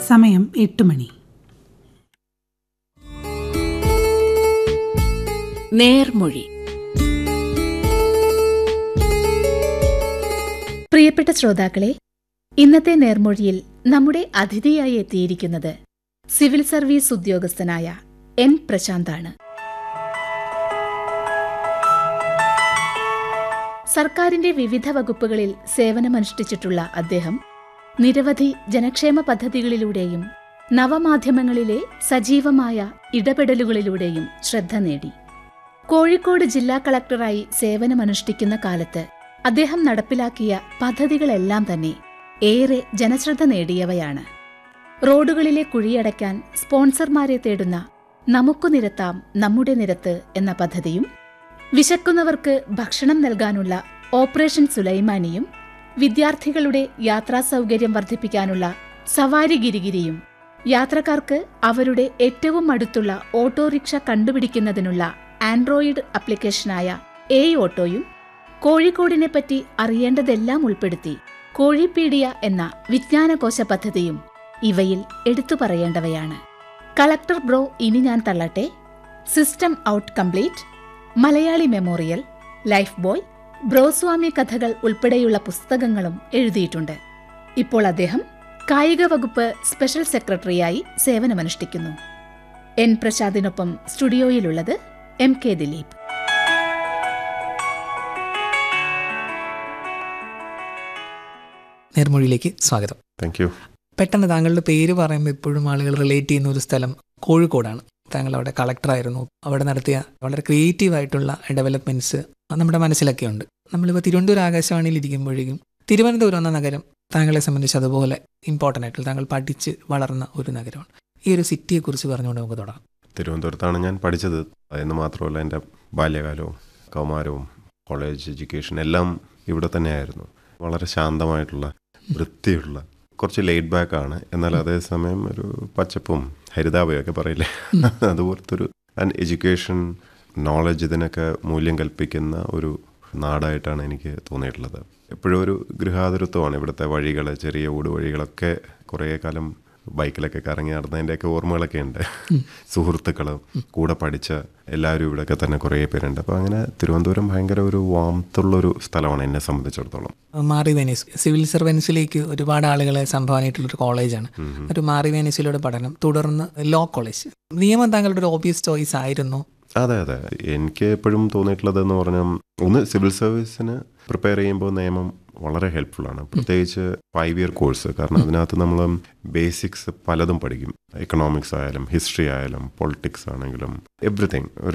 സമയം എട്ട് മണി നേർമൊഴി പ്രിയപ്പെട്ട ശ്രോതാക്കളെ ഇന്നത്തെ നേർമൊഴിയിൽ നമ്മുടെ അതിഥിയായി എത്തിയിരിക്കുന്നത് സിവിൽ സർവീസ് ഉദ്യോഗസ്ഥനായ എൻ പ്രശാന്താണ് സർക്കാരിന്റെ വിവിധ വകുപ്പുകളിൽ സേവനമനുഷ്ഠിച്ചിട്ടുള്ള അദ്ദേഹം നിരവധി ജനക്ഷേമ പദ്ധതികളിലൂടെയും നവമാധ്യമങ്ങളിലെ സജീവമായ ഇടപെടലുകളിലൂടെയും ശ്രദ്ധ നേടി കോഴിക്കോട് ജില്ലാ കളക്ടറായി സേവനമനുഷ്ഠിക്കുന്ന കാലത്ത് അദ്ദേഹം നടപ്പിലാക്കിയ പദ്ധതികളെല്ലാം തന്നെ ഏറെ ജനശ്രദ്ധ നേടിയവയാണ് റോഡുകളിലെ കുഴിയടയ്ക്കാൻ സ്പോൺസർമാരെ തേടുന്ന നമുക്കു നിരത്താം നമ്മുടെ നിരത്ത് എന്ന പദ്ധതിയും വിശക്കുന്നവർക്ക് ഭക്ഷണം നൽകാനുള്ള ഓപ്പറേഷൻ സുലൈമാനിയും വിദ്യാർത്ഥികളുടെ യാത്രാ സൗകര്യം വർദ്ധിപ്പിക്കാനുള്ള സവാരി ഗിരിഗിരിയും യാത്രക്കാർക്ക് അവരുടെ ഏറ്റവും അടുത്തുള്ള ഓട്ടോറിക്ഷ കണ്ടുപിടിക്കുന്നതിനുള്ള ആൻഡ്രോയിഡ് ആപ്ലിക്കേഷനായ എ ഓട്ടോയും കോഴിക്കോടിനെ പറ്റി അറിയേണ്ടതെല്ലാം ഉൾപ്പെടുത്തി കോഴിപ്പീഡിയ എന്ന വിജ്ഞാനകോശ പദ്ധതിയും ഇവയിൽ എടുത്തു പറയേണ്ടവയാണ് കളക്ടർ ബ്രോ ഇനി ഞാൻ തള്ളട്ടെ system out complete Malayali memorial life boy ബ്രോസ്വാമി കഥകൾ ഉൾപ്പെടെയുള്ള പുസ്തകങ്ങളും എഴുതിയിട്ടുണ്ട് ഇപ്പോൾ അദ്ദേഹം കായിക വകുപ്പ് സ്പെഷ്യൽ സെക്രട്ടറിയായി സേവനമനുഷ്ഠിക്കുന്നു എൻ പ്രസാദിനൊപ്പം സ്റ്റുഡിയോയിലുള്ളത് എം കെ ദിലീപ് നേർമൊഴിയിലേക്ക് സ്വാഗതം താങ്ക് യു പെട്ടെന്ന് താങ്കളുടെ പേര് പറയുമ്പോൾ ഇപ്പോഴും ആളുകൾ റിലേറ്റ് ചെയ്യുന്ന ഒരു സ്ഥലം കോഴിക്കോടാണ് താങ്കൾ അവിടെ കളക്ടറായിരുന്നു അവിടെ നടത്തിയ വളരെ ക്രിയേറ്റീവ് ആയിട്ടുള്ള ഡെവലപ്മെന്റ്സ് നമ്മുടെ മനസ്സിലൊക്കെ ഉണ്ട് നമ്മളിപ്പോൾ തിരുവനന്തപുരം ആകാശവാണിയിൽ ഇരിക്കുമ്പോഴേക്കും തിരുവനന്തപുരം എന്ന നഗരം താങ്കളെ സംബന്ധിച്ച് അതുപോലെ ഇമ്പോർട്ടൻ്റ് ആയിട്ടുള്ള താങ്കൾ പഠിച്ച് വളർന്ന ഒരു നഗരമാണ് ഈ ഒരു സിറ്റിയെക്കുറിച്ച് പറഞ്ഞുകൊണ്ട് നമുക്ക് തുടങ്ങാം തിരുവനന്തപുരത്താണ് ഞാൻ പഠിച്ചത് എന്ന് മാത്രമല്ല എൻ്റെ ബാല്യകാലവും കൗമാരവും കോളേജ് എഡ്യൂക്കേഷൻ എല്ലാം ഇവിടെ തന്നെയായിരുന്നു വളരെ ശാന്തമായിട്ടുള്ള വൃത്തിയുള്ള കുറച്ച് ലെയ്ഡ് ബാക്ക് ആണ് എന്നാൽ അതേസമയം ഒരു പച്ചപ്പും ഹരിതാപയൊക്കെ പറയില്ലേ അതുപോലത്തെ ഒരു ആൻഡ് എഡ്യൂക്കേഷൻ നോളജ് ഇതിനൊക്കെ മൂല്യം കൽപ്പിക്കുന്ന ഒരു നാടായിട്ടാണ് എനിക്ക് തോന്നിയിട്ടുള്ളത് എപ്പോഴും ഒരു ഗൃഹാതുരത്വമാണ് ഇവിടുത്തെ വഴികൾ ചെറിയ ഊടുവഴികളൊക്കെ കുറേ കാലം ബൈക്കിലൊക്കെ കറങ്ങി നടന്നതിൻ്റെയൊക്കെ ഓർമ്മകളൊക്കെ ഉണ്ട് സുഹൃത്തുക്കളും കൂടെ പഠിച്ച എല്ലാവരും ഇവിടെയൊക്കെ തന്നെ കുറേ പേരുണ്ട് അപ്പോൾ അങ്ങനെ തിരുവനന്തപുരം ഭയങ്കര ഒരു വാമത്തുള്ളൊരു സ്ഥലമാണ് എന്നെ സംബന്ധിച്ചിടത്തോളം മാറി വെനീസ് സിവിൽ സർവൻസിലേക്ക് ഒരുപാട് ആളുകളെ സംഭാവനയായിട്ടുള്ളൊരു കോളേജാണ് ഒരു മാറി വെനീസിലൂടെ പഠനം തുടർന്ന് ലോ കോളേജ് നിയമം താങ്കളുടെ ഒരു ഓബിയസ് ചോയ്സ് ആയിരുന്നു അതെ അതെ എനിക്ക് എപ്പോഴും തോന്നിയിട്ടുള്ളത് എന്ന് പറഞ്ഞാൽ ഒന്ന് സിവിൽ സർവീസിന് പ്രിപ്പയർ ചെയ്യുമ്പോൾ നിയമം വളരെ ഹെൽപ്ഫുള്ളാണ് പ്രത്യേകിച്ച് ഫൈവ് ഇയർ കോഴ്സ് കാരണം അതിനകത്ത് നമ്മൾ ബേസിക്സ് പലതും പഠിക്കും എക്കണോമിക്സ് ആയാലും ഹിസ്റ്ററി ആയാലും പൊളിറ്റിക്സ് ആണെങ്കിലും എവറിഥിങ് ഒരു